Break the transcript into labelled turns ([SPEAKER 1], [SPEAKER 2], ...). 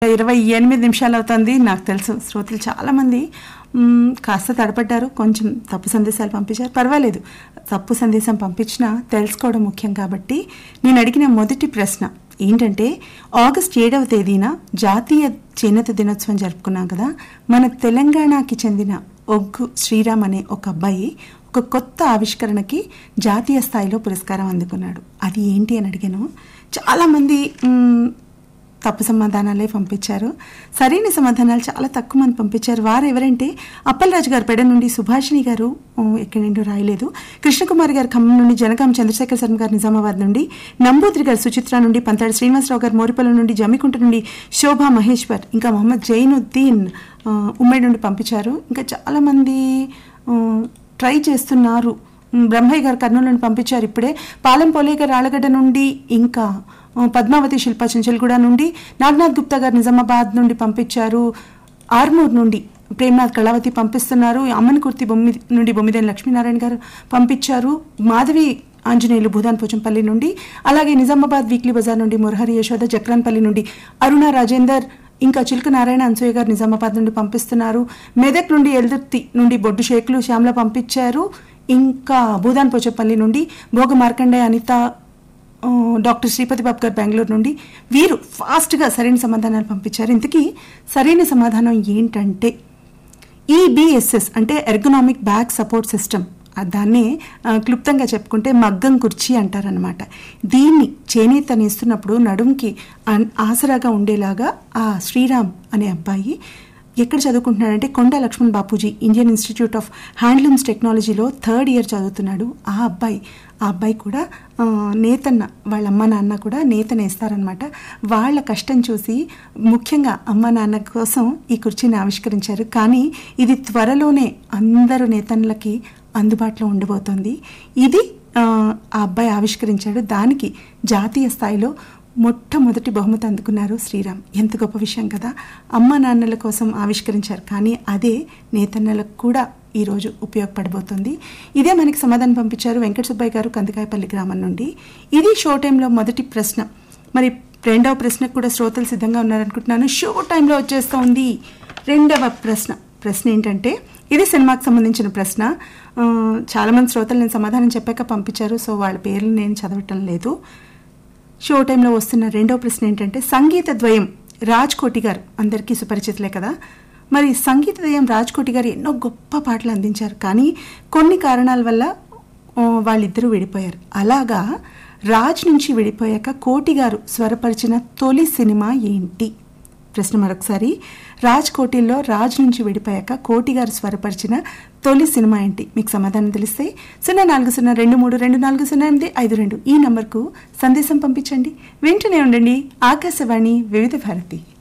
[SPEAKER 1] ఇరవై ఎనిమిది నిమిషాలు అవుతుంది నాకు తెలుసు శ్రోతలు చాలామంది మ్మ్, కాస్త తడపడ్డారు కొంచెం తప్పు సందేశాలు పంపించారు పర్వాలేదు తప్పు సందేశం పంపించినా తెలుసుకోవడం ముఖ్యం కాబట్టి నేను అడిగిన మొదటి ప్రశ్న ఏంటంటే ఆగస్ట్ ఏడవ తేదీన జాతీయ చేనేత దినోత్సవం జరుపుకున్నాం కదా మన తెలంగాణకి చెందిన ఒగ్గు శ్రీరామ్ అనే ఒక అబ్బాయి ఒక కొత్త ఆవిష్కరణకి జాతీయ స్థాయిలో పురస్కారం అందుకున్నాడు అది ఏంటి అని అడిగాను చాలామంది మ్మ్, తప్పు సమాధానాలే పంపించారు సరైన సమాధానాలు చాలా తక్కువ మంది పంపించారు వారు ఎవరంటే అప్పలరాజు గారు పెడ నుండి సుభాషిణి గారు ఆ, ఎక్కడి నుండి రాయలేదు కృష్ణకుమారి గారు ఖమ్మం నుండి జనగాం చంద్రశేఖర్ శర్మ గారు నిజామాబాద్ నుండి నంబూద్రి గారు సుచిత్ర నుండి పంతాడు శ్రీనివాసరావు గారు మోరిపల్లి నుండి జమ్మికుంట నుండి శోభా మహేశ్వర్ ఇంకా మొహమ్మద్ జైనుద్దీన్ ఆ, ఉమ్మడి నుండి పంపించారు ఇంకా చాలామంది ఆ, ట్రై చేస్తున్నారు ఉమ్, బ్రహ్మయ్య గారు కర్నూలు నుండి పంపించారు ఇప్పుడే పాలెం పోలే గారు ఆలగడ్డ నుండి ఇంకా ఆ, పద్మావతి శిల్ప చెంచల్గూడ నుండి నాగనాథ్ గుప్తా గారు నిజామాబాద్ నుండి పంపించారు ఆర్మూర్ నుండి ప్రేమ్నాథ్ కళావతి పంపిస్తున్నారు అమ్మని కుర్తి బొమ్మి నుండి బొమ్మిదేని లక్ష్మీనారాయణ గారు పంపించారు మాధవి ఆంజనేయులు భూదాన్ పోచంపల్లి నుండి అలాగే నిజామాబాద్ వీక్లీ బజార్ నుండి మురహరి యశోద జక్రాన్పల్లి నుండి అరుణ రాజేందర్ ఇంకా చిలుక నారాయణ అన్సూయ గారు నిజామాబాద్ నుండి పంపిస్తున్నారు మెదక్ నుండి ఎల్దుర్తి నుండి బొడ్డు షేకులు శ్యామల పంపించారు ఇంకా భూదాన్ పోచంపల్లి నుండి భోగ మార్కండే అనిత ఆ, డాక్టర్ శ్రీపతి బాబు గారు బెంగళూరు నుండి వీరు ఫాస్ట్గా సరైన సమాధానాలు పంపించారు ఇంతకీ సరైన సమాధానం ఏంటంటే ఈబిఎస్ఎస్ అంటే ఎర్గనామిక్ బ్యాక్ సపోర్ట్ సిస్టమ్ దాన్ని ఆ, క్లుప్తంగా చెప్పుకుంటే మగ్గం కుర్చీ అంటారనమాట దీన్ని చేనేత నేస్తున్నప్పుడు నడుంకి అన్- ఆసరాగా ఉండేలాగా ఆ శ్రీరామ్ అనే అబ్బాయి ఎక్కడ చదువుకుంటున్నాడంటే Konda Laxman Bapuji Indian institute of handlooms టెక్నాలజీలో థర్డ్ ఇయర్ చదువుతున్నాడు ఆ అబ్బాయి ఆ అబ్బాయి కూడా ఆ, నేతన్న వాళ్ళ అమ్మ నాన్న కూడా నేత నేస్తారనమాట వాళ్ళ కష్టం చూసి ముఖ్యంగా అమ్మ నాన్న కోసం ఈ కుర్చీని ఆవిష్కరించారు కానీ ఇది త్వరలోనే అందరు నేతన్నలకి అందుబాటులో ఉండబోతోంది ఇది ఆ, ఆ అబ్బాయి ఆవిష్కరించాడు దానికి జాతీయ స్థాయిలో మొట్టమొదటి బహుమతి అందుకున్నారు శ్రీరామ్ ఎంత గొప్ప విషయం కదా అమ్మ నాన్నల కోసం ఆవిష్కరించారు కానీ అదే నేతన్నలకు కూడా ఈరోజు ఉపయోగపడబోతుంది ఇదే మనకి సమాధానం పంపించారు వెంకట సుబ్బయ్య గారు కందికాయపల్లి గ్రామం నుండి ఇది షో టైంలో మొదటి ప్రశ్న మరి రెండవ ప్రశ్నకు కూడా శ్రోతలు సిద్ధంగా ఉన్నారనుకుంటున్నాను షో టైంలో వచ్చేస్తోంది రెండవ ప్రశ్న ప్రశ్న ఏంటంటే ఇది సినిమాకి సంబంధించిన ప్రశ్న ఆ, చాలామంది శ్రోతలు నేను సమాధానం చెప్పాక పంపించారు సో వాళ్ళ పేర్లు నేను చదవటం లేదు షో టైంలో వస్తున్న రెండో ప్రశ్న ఏంటంటే సంగీత ద్వయం రాజ్ కోటి గారు అందరికీ సుపరిచితులే కదా మరి సంగీత ద్వయం రాజ్ కోటి గారు ఎన్నో గొప్ప పాటలు అందించారు కానీ కొన్ని కారణాల వల్ల ఆ, వాళ్ళిద్దరూ విడిపోయారు అలాగా రాజ్ నుంచి విడిపోయాక కోటి గారు స్వరపరిచిన తొలి సినిమా ఏంటి ప్రశ్న మరొకసారి రాజ్ కోటిల్లో రాజ్ నుంచి విడిపోయాక కోటి గారు స్వరపరిచిన తొలి సినిమా ఏంటి మీకు సమాధానం తెలిస్తే సున్నా నాలుగు సున్నా రెండు మూడు రెండు నాలుగు సున్నా ఎనిమిది ఐదు రెండు ఈ నంబర్కు సందేశం పంపించండి వెంటనే ఉండండి ఆకాశవాణి వివిధ భారతి